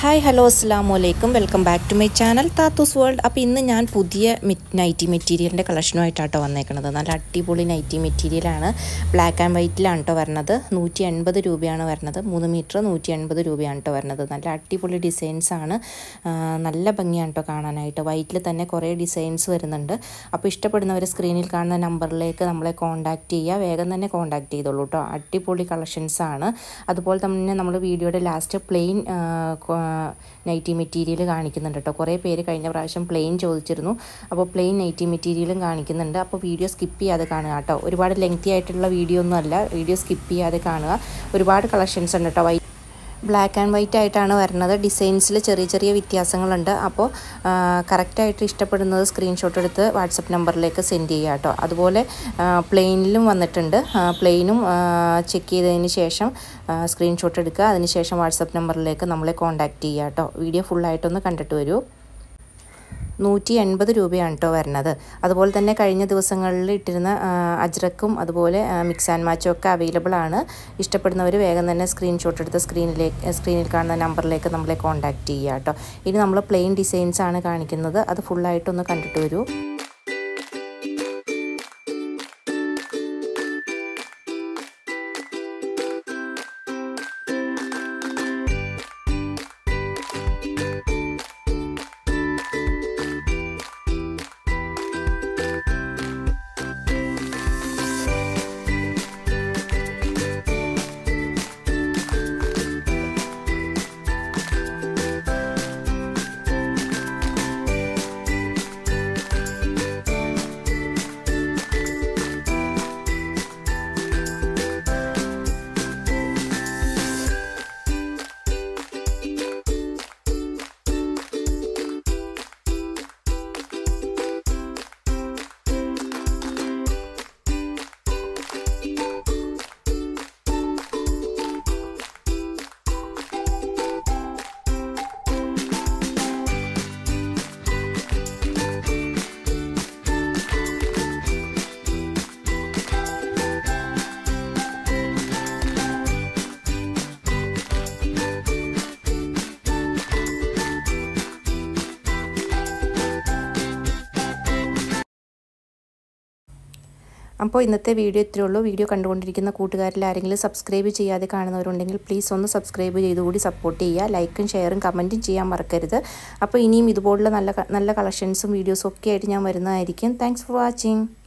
hi hello അസ്സാം വലൈക്കും welcome back to my channel Thathoos world അപ്പോൾ ഇന്ന് ഞാൻ പുതിയ നൈറ്റി മെറ്റീരിയലിൻ്റെ കളക്ഷനുമായിട്ടാട്ടോ വന്നേക്കുന്നത് നല്ല അടിപൊളി നൈറ്റി മെറ്റീരിയലാണ് ബ്ലാക്ക് ആൻഡ് വൈറ്റിലാണ് കേട്ടോ വരുന്നത് നൂറ്റി എൺപത് രൂപയാണ് വരുന്നത് മൂന്ന് മീറ്റർ നൂറ്റി എൺപത് രൂപയാണ് കേട്ടോ വരുന്നത് നല്ല അടിപൊളി ഡിസൈൻസ് ആണ് ആ, നല്ല ഭംഗിയാണ് കേട്ടോ കാണാനായിട്ട് വൈറ്റിൽ തന്നെ കുറേ ഡിസൈൻസ് വരുന്നുണ്ട് അപ്പോൾ ഇഷ്ടപ്പെടുന്നവർ സ്ക്രീനിൽ കാണുന്ന നമ്പറിലേക്ക് നമ്മളെ കോൺടാക്റ്റ് ചെയ്യുക വേഗം തന്നെ കോൺടാക്റ്റ് ചെയ്തോളൂ കേട്ടോ അടിപൊളി കളക്ഷൻസ് ആണ് അതുപോലെ തന്നെ നമ്മൾ വീഡിയോയുടെ ലാസ്റ്റ് പ്ലെയിൻ നൈറ്റി മെറ്റീരിയൽ കാണിക്കുന്നുണ്ട് കേട്ടോ കുറേ പേര് കഴിഞ്ഞ പ്രാവശ്യം പ്ലെയിൻ ചോദിച്ചിരുന്നു അപ്പോൾ പ്ലെയിൻ നൈറ്റി മെറ്റീരിയലും കാണിക്കുന്നുണ്ട് അപ്പോൾ വീഡിയോ സ്കിപ്പ് ചെയ്യാതെ കാണുക കേട്ടോ ഒരുപാട് ലെങ്തി ആയിട്ടുള്ള വീഡിയോ ഒന്നും അല്ല വീഡിയോ സ്കിപ്പ് ചെയ്യാതെ കാണുക ഒരുപാട് കളക്ഷൻസ് ഉണ്ട് കേട്ടോ വൈ ബ്ലാക്ക് ആൻഡ് വൈറ്റ് ആയിട്ടാണ് വരുന്നത് ഡിസൈൻസിൽ ചെറിയ ചെറിയ വ്യത്യാസങ്ങളുണ്ട് അപ്പോൾ കറക്റ്റായിട്ട് ഇഷ്ടപ്പെടുന്നത് സ്ക്രീൻഷോട്ട് എടുത്ത് വാട്സപ്പ് നമ്പറിലേക്ക് സെൻഡ് ചെയ്യുക കേട്ടോ അതുപോലെ പ്ലെയിനിലും വന്നിട്ടുണ്ട് പ്ലെയിനും ചെക്ക് ചെയ്തതിന് ശേഷം സ്ക്രീൻഷോട്ട് എടുക്കുക അതിന് ശേഷം വാട്സപ്പ് നമ്പറിലേക്ക് നമ്മളെ കോൺടാക്റ്റ് ചെയ്യുക കേട്ടോ വീഡിയോ ഫുള്ളായിട്ടൊന്ന് കണ്ടിട്ട് വരൂ നൂറ്റി എൺപത് രൂപയാണ് കേട്ടോ വരുന്നത് അതുപോലെ തന്നെ കഴിഞ്ഞ ദിവസങ്ങളിൽ ഇട്ടിരുന്ന ആ, അജ്രക്കും അതുപോലെ ആ, മിക്സ് ആൻഡ് മാച്ചും ഒക്കെ അവൈലബിൾ ആണ് ഇഷ്ടപ്പെടുന്നവർ വേഗം തന്നെ സ്ക്രീൻഷോട്ട് എടുത്ത് സ്ക്രീനിലേക്ക് സ്ക്രീനിൽ കാണുന്ന നമ്പറിലേക്ക് നമ്മളെ കോൺടാക്റ്റ് ചെയ്യുക കേട്ടോ ഇനി നമ്മൾ പ്ലെയിൻ ഡിസൈൻസ് ആണ് കാണിക്കുന്നത് അത് ഫുള്ളായിട്ടൊന്ന് കണ്ടിട്ട് വരൂ അപ്പോൾ ഇന്നത്തെ വീഡിയോ ഇത്രയേ ഉള്ളൂ വീഡിയോ കണ്ടുകൊണ്ടിരിക്കുന്ന കൂട്ടുകാരിൽ ആരെങ്കിലും സബ്സ്ക്രൈബ് ചെയ്യാതെ കാണുന്നവരുണ്ടെങ്കിൽ പ്ലീസ് ഒന്ന് സബ്സ്ക്രൈബ് ചെയ്തുകൂടി സപ്പോർട്ട് ചെയ്യുക ലൈക്കും ഷെയറും കമൻറ്റും ചെയ്യാൻ മറക്കരുത് അപ്പോൾ ഇനിയും ഇതുപോലുള്ള നല്ല ക- നല്ല കളക്ഷൻസും വീഡിയോസും ഒക്കെ ആയിട്ട് ഞാൻ വരുന്നതായിരിക്കും താങ്ക്സ് ഫോർ വാച്ചിങ്